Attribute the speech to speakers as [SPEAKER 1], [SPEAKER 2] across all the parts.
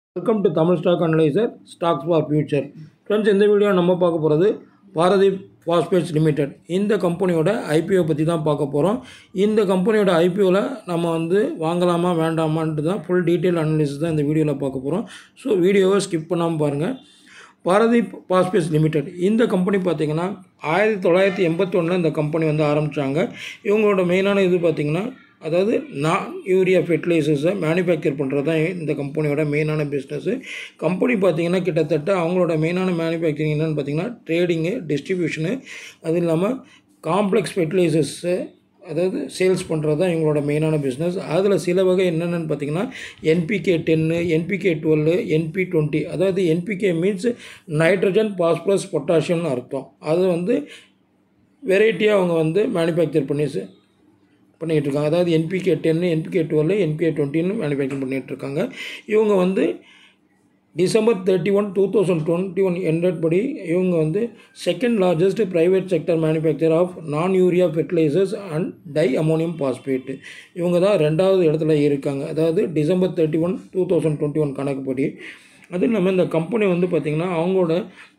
[SPEAKER 1] welcome to Tamil stock analyser stocks for future friends இந்த video நம்ம பார்க்க போகிறது பாரதி பாஸ்பேட்ஸ் லிமிடெட் இந்த கம்பெனியோட ஐபிஓ பற்றி தான் பார்க்க போகிறோம் இந்த கம்பெனியோட ஐபிஓவில் நம்ம வந்து வாங்கலாமா வேண்டாமான்ட்டு தான் ஃபுல் டீட்டெயில் அனலிசிஸ் தான் இந்த வீடியோவில் பார்க்க போகிறோம் ஸோ வீடியோவை ஸ்கிப் பண்ணாமல் பாருங்கள் பாரதி பாஸ்பேஸ் லிமிடெட் இந்த கம்பெனி பார்த்திங்கன்னா ஆயிரத்தி தொள்ளாயிரத்தி எண்பத்தி ஒன்றில் இந்த கம்பெனி வந்து ஆரம்பித்தாங்க இவங்களோட மெயினான இது பார்த்திங்கன்னா அதாவது நான் யூரியா ஃபெர்டிலைசர்ஸை மேனுஃபேக்சர் பண்ணுறது தான் இந்த கம்பெனியோட மெயினான பிஸ்னஸ்ஸு கம்பெனி பார்த்திங்கன்னா கிட்டத்தட்ட அவங்களோட மெயினான மேனுஃபேக்சரிங் என்னென்னு பார்த்தீங்கன்னா ட்ரேடிங்கு டிஸ்ட்ரிபியூஷனு அது இல்லாமல் காம்ப்ளெக்ஸ் ஃபெர்டிலைசர்ஸு அதாவது சேல்ஸ் பண்ணுறது தான் இவங்களோட மெயினான பிஸ்னஸ் அதில் சில வகை என்னென்னு பார்த்தீங்கன்னா NPK ten NPK twelve NP twenty அதாவது என்பிகே மீன்ஸ் நைட்ரஜன் பாஸ்பரஸ் பொட்டாசியம்னு அர்த்தம் அது வந்து வெரைட்டியாக அவங்க வந்து மேனுஃபேக்சர் பண்ணி ச- பண்ணிகிட்டு இருக்காங்க அதாவது NPK ten NPK twelve NPK டுவெண்ட்டின்னு மேனுஃபேக்சர் பண்ணிகிட்டு இருக்காங்க இவங்க வந்து December thirty one two thousand twenty one ended படி இவங்க வந்து second largest private sector manufacture of non urea fertilisers and di ammonium phosphate இவங்க தான் ரெண்டாவது இடத்துல இருக்காங்க அதாவது December thirty one two thousand twenty one கணக்குப்படி அது இல்லாமல் இந்த கம்பெனி வந்து பார்த்திங்கன்னா அவங்களோட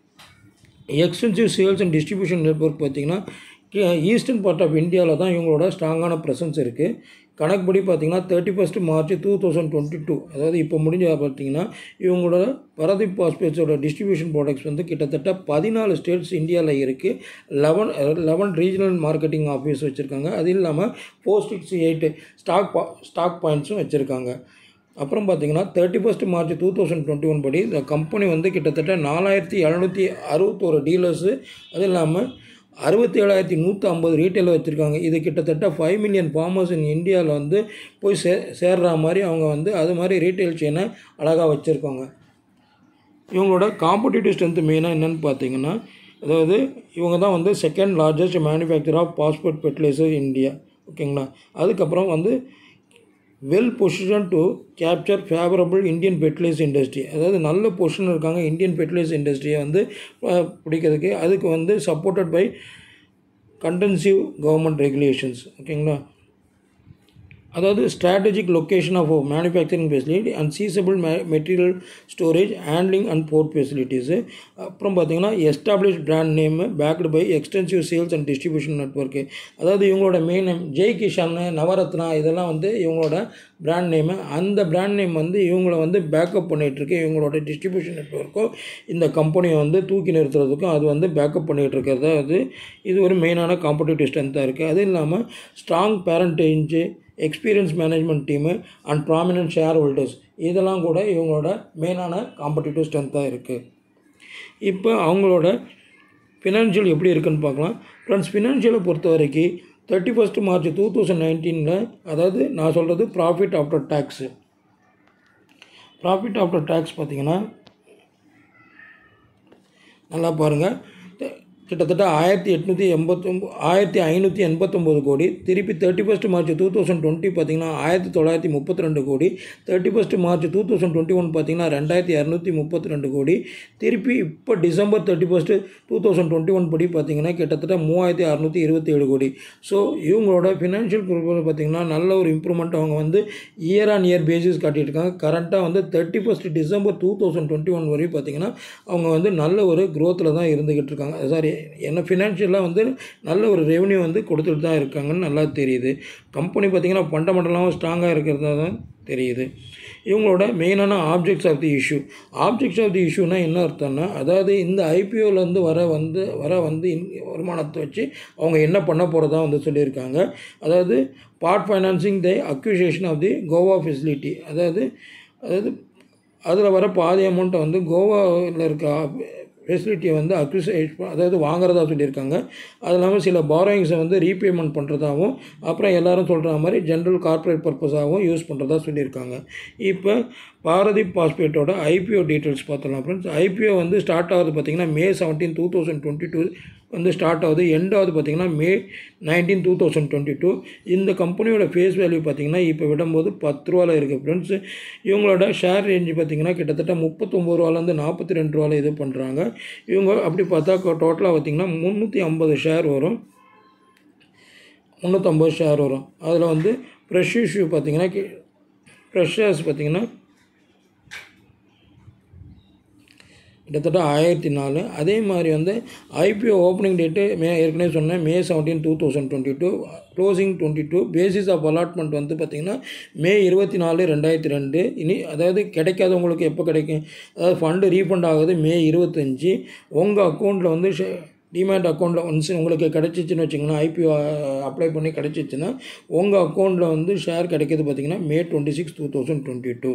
[SPEAKER 1] extensive sales and distribution network பார்த்திங்கன்னா ஈஸ்டர்ன் பார்ட் ஆஃப் இந்தியாவில் தான் இவங்களோட ஸ்ட்ராங்கான ப்ரெசன்ஸ் இருக்குது கணக்குப்படி பார்த்தீங்கன்னா thirty first March two thousand twenty two அதாவது இப்போ முடிஞ்ச பார்த்தீங்கன்னா இவங்களோட பரதீப் பாஸ்பேட்ஸோட டிஸ்ட்ரிபியூஷன் ப்ராடக்ட்ஸ் வந்து கிட்டத்தட்ட பதினாலு ஸ்டேட்ஸ் இந்தியாவில் இருக்குது eleven eleven regional marketing office வச்சுருக்காங்க அது இல்லாமல் ஃபோர் சிக்ஸ் எயிட் ஸ்டாக் பா ஸ்டாக் பாயிண்ட்ஸும் வச்சுருக்காங்க அப்புறம் பார்த்தீங்கன்னா thirty first March two thousand twenty one படி இந்த கம்பெனி வந்து கிட்டத்தட்ட நாலாயிரத்தி எழுநூற்றி அறுபத்தோரு டீலர்ஸு அது இல்லாமல் அறுபத்தி ஏழாயிரத்தி நூற்றி ஐம்பது ரீட்டைலில் வச்சுருக்காங்க இது கிட்டத்தட்ட ஃபைவ் மில்லியன் ஃபார்மர்ஸ் இன் இந்தியாவில் வந்து போய் சே சேர்ற மாதிரி அவங்க வந்து அது மாதிரி ரீட்டைல் செயினை அழகாக வச்சுருக்காங்க இவங்களோட காம்படிட்டிவ் ஸ்ட்ரென்த் மெயினாக என்னென்னு பார்த்தீங்கன்னா அதாவது இவங்க தான் வந்து second largest manufacture of passport fertiliser India ஓகேங்களா அதுக்கப்புறம் வந்து well position to capture favourable Indian fertilise industry அதாவது நல்ல பொசிஷன் இருக்காங்க இந்தியன் ஃபெர்டிலைஸ் இண்டஸ்ட்ரியை வந்து அஹ், பிடிக்கிறதுக்கு அதுக்கு வந்து supported by conducive government regulations ஓகேங்களா அதாவது strategic location of manufacturing facility and சீசபிள் material storage handling and port facilities அப்புறம் பார்த்தீங்கன்னா establish brand name backed by extensive sales and distribution network அதாவது இவங்களோட மெயின் நேம் ஜெய் கிஷான் நவரத்னா இதெல்லாம் வந்து இவங்களோட பிராண்ட் நேமு அந்த பிராண்ட் நேம் வந்து இவங்கள வந்து பேக்கப் பண்ணிகிட்ருக்கு இவங்களோட டிஸ்ட்ரிபியூஷன் நெட்ஒர்க்கும் இந்த கம்பெனியை வந்து தூக்கி நிறுத்துறதுக்கும் அது வந்து பேக்கப் பண்ணிகிட்டு இருக்கிறது அது இது ஒரு மெயினான காம்படிட்டிவ் ஸ்ட்ரென்த்தாக இருக்குது அது இல்லாமல் strong parentage experience management team and prominent share holders இதெல்லாம் கூட இவங்களோட மெயினான காம்படிட்டிவ் ஸ்ட்ரென்த்தாக இருக்குது இப்போ அவங்களோட ஃபினான்ஷியல் எப்படி இருக்குன்னு பார்க்கலாம் ஃப்ரெண்ட்ஸ் ஃபினான்ஷியலை பொறுத்த வரைக்கும் thirty first March two thousand நைன்டீனில் அதாவது நான் சொல்கிறது profit after tax profit after tax பார்த்தீங்கன்னா நல்லா பாருங்கள் கிட்டத்தட்ட ஆயிரத்தி எட்நூற்றி எண்பத்தொம்போ ஆயிரத்தி ஐநூற்றி எண்பத்தொம்போது கோடி திருப்பி thirty first March two thousand twenty பார்த்தீங்கன்னா ஆயிரத்தி தொள்ளாயிரத்தி முப்பத்தி ரெண்டு crore thirty first March two thousand twenty one பார்த்தீங்கன்னா ரெண்டாயிரத்தி இரநூத்தி முப்பத்தி ரெண்டு கோடி திருப்பி இப்போ December thirty first two thousand twenty one படி பார்த்தீங்கன்னா கிட்டத்தட்ட மூவாயிரத்தி அறநூற்றி இருபத்தி ஏழு கோடி ஸோ இவங்களோட ஃபினான்ஷியல் ப்ரொஃபைல் பார்த்தீங்கன்னா நல்ல ஒரு இம்ப்ரூவ்மெண்ட் அவங்க வந்து இயர் ஆன் இயர் பேசிஸ் காட்டிட்டு இருக்காங்க கரண்ட்டாக வந்து thirty first December two thousand twenty one வரையும் பார்த்தீங்கன்னா அவங்க வந்து நல்ல ஒரு க்ரோத்தில் தான் இருந்துக்கிட்டு இருக்காங்க சாரி என்ன ஃபினான்ஷியலாக வந்து நல்ல ஒரு ரெவன்யூ வந்து கொடுத்துட்டு தான் இருக்காங்கன்னு நல்லா தெரியுது கம்பெனி பார்த்திங்கன்னா ஃபண்டமெண்டலாகவும் ஸ்ட்ராங்காக இருக்கிறதா தான் தெரியுது இவங்களோட மெயினான objects of the issue objects of the இஷ்யூனா என்ன அர்த்தம்னா அதாவது இந்த ஐபிஓலேருந்து வர வந்து வர வந்து இன் வருமானத்தை வச்சு அவங்க என்ன பண்ண போகிறதா வந்து சொல்லியிருக்காங்க அதாவது part financing the acquisition of the Goa facility அதாவது அதாவது அதில் வர பாதி அமௌண்ட்டை வந்து கோவாவில் இருக்க ஃபெசிலிட்டியை வந்து அக்யூசேட் அதாவது வாங்குறதா சொல்லியிருக்காங்க அது இல்லாமல் சில பாரோயிங்ஸை வந்து ரீபேமெண்ட் பண்ணுறதாகவும் அப்புறம் எல்லாரும் சொல்கிற மாதிரி ஜென்ரல் கார்ப்பரேட் பர்பஸாகவும் யூஸ் பண்ணுறதா சொல்லியிருக்காங்க இப்போ பாரதி பாஸ்பேட்டோட ஐபிஓ டீட்டெயில்ஸ் பார்த்தலாம் ஃப்ரெண்ட்ஸ் ஐபிஓ வந்து ஸ்டார்ட் ஆகுது பார்த்திங்கன்னா May seventeen two thousand twenty two வந்து ஸ்டார்ட் ஆகுது எண்ட் ஆகுது பார்த்திங்கன்னா May nineteen two thousand twenty two இந்த கம்பெனியோட ஃபேஸ் வேல்யூ பார்த்திங்கன்னா இப்போ விடும்போது பத்து ரூபாவில் இருக்குது ஃப்ரெண்ட்ஸ் இவங்களோட ஷேர் ரேஞ்சு பார்த்திங்கன்னா கிட்டத்தட்ட முப்பத்தொம்பது ரூபாலேருந்து நாற்பத்தி ரெண்டு ரூபாவில் இது பண்ணுறாங்க இவங்க அப்படி பார்த்தா டோட்டலாக பார்த்திங்கன்னா முந்நூற்றி ஐம்பது ஷேர் வரும் முந்நூற்றம்பது ஷேர் வரும் அதில் வந்து ஃப்ரெஷ் இஷ்யூ பார்த்திங்கன்னா ஃப்ரெஷ் ஷேர்ஸ் பார்த்திங்கன்னா கிட்டத்தட்ட ஆயிரத்தி நாலு அதே மாதிரி வந்து ஐபிஓ ஓப்பனிங் டேட்டு மே ஏற்கனவே சொன்னேன் May seventeen two thousand twenty two closing twenty two basis of allotment வந்து பார்த்திங்கன்னா மே இருபத்தி நாலு ரெண்டாயிரத்தி ரெண்டு இனி அதாவது கிடைக்காதவங்களுக்கு எப்போ கிடைக்கும் அதாவது ஃபண்டு ரீஃபண்ட் ஆகுது மே இருபத்தஞ்சி உங்கள் அக்கௌண்ட்டில் வந்து டிமேட் அக்கௌண்ட்டில் ஒன்ஸ் உங்களுக்கு கிடச்சிச்சின்னு வச்சிங்கன்னா ஐபிஓ அப்ளை பண்ணி கிடச்சிச்சின்னா உங்கள் அக்கௌண்ட்டில் வந்து ஷேர் கிடைக்கிது பார்த்திங்கன்னா May twenty six two thousand twenty two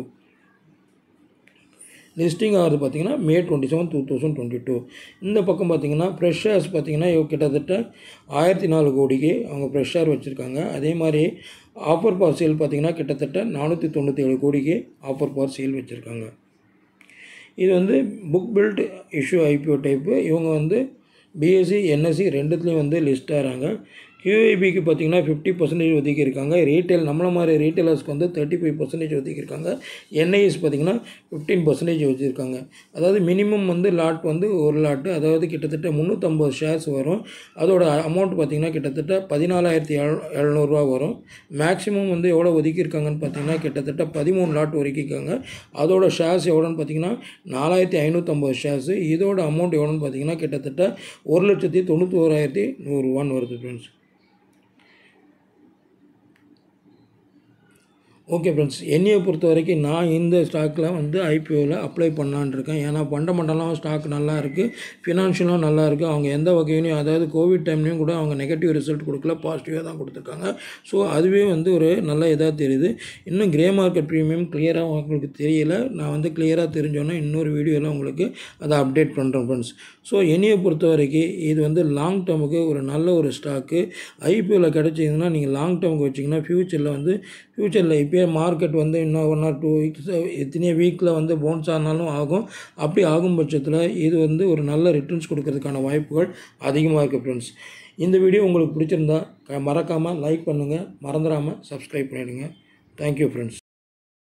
[SPEAKER 1] listing ஆகிறது பார்த்திங்கன்னா May twenty seven two thousand twenty two இந்த பக்கம் பார்த்திங்கன்னா ஃப்ரெஷ் ஷேர்ஸ் பார்த்திங்கன்னா இவ கிட்டத்தட்ட ஆயிரத்தி நாலு கோடிக்கு அவங்க ஃப்ரெஷ் ஷேர் வச்சுருக்காங்க அதே மாதிரி ஆஃபர் பார் சேல் பார்த்திங்கன்னா கிட்டத்தட்ட நானூற்றி தொண்ணூற்றி ஏழு கோடிக்கு ஆஃபர் பார் சேல் வச்சுருக்காங்க இது வந்து book built issue IPO type இவங்க வந்து பிஎஸ்சி என்எஸ்சி ரெண்டுத்துலேயும் வந்து லிஸ்ட் ஆகிறாங்க கியூஐபிக்கு பார்த்தீங்கன்னா ஃபிஃப்டி பர்சன்டேஜ் ஒதுக்கியிருக்காங்க ரீட்டைல் நம்மள மாதிரி ரீட்டைலர்ஸ்க்கு வந்து தேர்ட்டி ஃபைவ் பர்சன்டேஜ் ஒதுக்கியிருக்காங்க என்ஐஎஸ் பார்த்தீங்கன்னா ஃபிஃப்டீன் பர்சன்டேஜ் வச்சுருக்காங்க அதாவது மினிமம் வந்து லாட் வந்து ஒரு லாட்டு அதாவது கிட்டத்தட்ட முந்நூற்றம்பது ஷேர்ஸ் வரும் அதோட அமௌண்ட் பார்த்திங்கன்னா கிட்டத்தட்ட பதினாலாயிரத்தி எழு எழுநூறுவா வரும் மேக்ஸிமம் வந்து எவ்வளோ ஒதுக்கியிருக்காங்கன்னு பார்த்தீங்கன்னா கிட்டத்தட்ட பதிமூணு லாட் ஒதுக்கியிருக்காங்க அதோட ஷேர்ஸ் எவ்வளோன்னு பார்த்தீங்கன்னா நாலாயிரத்தி ஐநூற்றம்பது ஷேர்ஸு இதோட அமௌண்ட் எவ்வளோன்னு பார்த்தீங்கன்னா கிட்டத்தட்ட ஒரு லட்சத்தி தொண்ணூற்றி ஓராயிரத்தி நூறுரூவான்னு வருது ஃப்ரெண்ட்ஸ் ஓகே ஃப்ரெண்ட்ஸ் என்னையை பொறுத்த வரைக்கும் நான் இந்த ஸ்டாக்கில் வந்து ஐபிஓவில் அப்ளை பண்ணலான்னு இருக்கேன் ஏன்னா ஃபண்டமெண்டலாக ஸ்டாக் நல்லா இருக்குது ஃபினான்ஷியலாக நல்லா இருக்குது அவங்க எந்த வகையிலையும் அதாவது கோவிட் டைம்லேயும் கூட அவங்க நெகட்டிவ் ரிசல்ட் கொடுக்கல பாசிட்டிவாக தான் கொடுத்துருக்காங்க ஸோ அதுவே வந்து ஒரு நல்ல இதாக தெரியுது இன்னும் கிரே மார்க்கெட் ப்ரீமியம் கிளியராக உங்களுக்கு தெரியல நான் வந்து கிளியராக தெரிஞ்சோன்னே இன்னொரு வீடியோவில் உங்களுக்கு அதை அப்டேட் பண்ணுறேன் ஃப்ரெண்ட்ஸ் ஸோ என்னையை பொறுத்த வரைக்கும் இது வந்து லாங் டேர்முக்கு ஒரு நல்ல ஒரு ஸ்டாக்கு ஐபிஓவில் கிடச்சிங்கன்னா நீங்கள் லாங் டேர்முக்கு வச்சிங்கன்னா ஃப்யூச்சரில் வந்து ஃப்யூச்சரில் இப்போயே மார்க்கெட் வந்து இன்னும் ஒன் ஆர் டூ வீக்ஸ் எத்தனையோ வீக்கில் வந்து பவுன்ஸ் ஆனாலும் ஆகும் அப்படி ஆகும் பட்சத்தில் இது வந்து ஒரு நல்ல ரிட்டர்ன்ஸ் கொடுக்கறதுக்கான வாய்ப்புகள் அதிகமாக இருக்குது ஃப்ரெண்ட்ஸ் இந்த வீடியோ உங்களுக்கு பிடிச்சிருந்தா மறக்காமல் லைக் பண்ணுங்கள் மறந்துடாமல் சப்ஸ்கிரைப் பண்ணிவிடுங்க தேங்க்யூ ஃப்ரெண்ட்ஸ்